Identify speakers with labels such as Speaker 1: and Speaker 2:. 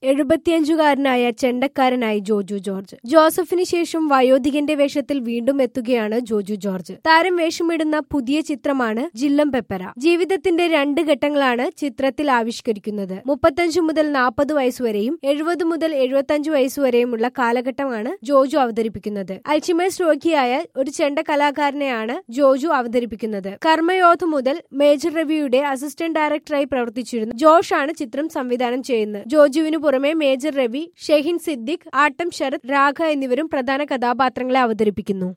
Speaker 1: എഴുപത്തിയഞ്ചുകാരനായ ചെണ്ടക്കാരനായി Joju George ജോസഫിന് ശേഷം വയോധികന്റെ വേഷത്തിൽ വീണ്ടും എത്തുകയാണ് ജോജു ജോർജ് താരം വേഷമിടുന്ന പുതിയ ചിത്രമാണ് ജില്ലം പെപ്പര ജീവിതത്തിന്റെ രണ്ട് ഘട്ടങ്ങളാണ് ചിത്രത്തിൽ ആവിഷ്കരിക്കുന്നത് മുപ്പത്തഞ്ചു മുതൽ നാൽപ്പത് വയസ്സുവരെയും എഴുപത് മുതൽ എഴുപത്തഞ്ചു വയസ്സുവരെയുമുള്ള കാലഘട്ടമാണ് ജോജു അവതരിപ്പിക്കുന്നത് അൽഷിമേഴ്സ് രോഗിയായ ഒരു ചെണ്ട കലാകാരനെയാണ് ജോജു അവതരിപ്പിക്കുന്നത് കർമ്മയോധ മുതൽ മേജർ രവിയുടെ അസിസ്റ്റന്റ് ഡയറക്ടറായി പ്രവർത്തിച്ചിരുന്നു ജോഷ് ആണ് ചിത്രം സംവിധാനം ചെയ്യുന്നത് ജോജുവിനു പുറമെ മേജർ രവി ഷെഹിൻ സിദ്ദിഖ് ആട്ടം ശരത് രാഘ എന്നിവരും പ്രധാന കഥാപാത്രങ്ങളെ അവതരിപ്പിക്കുന്നു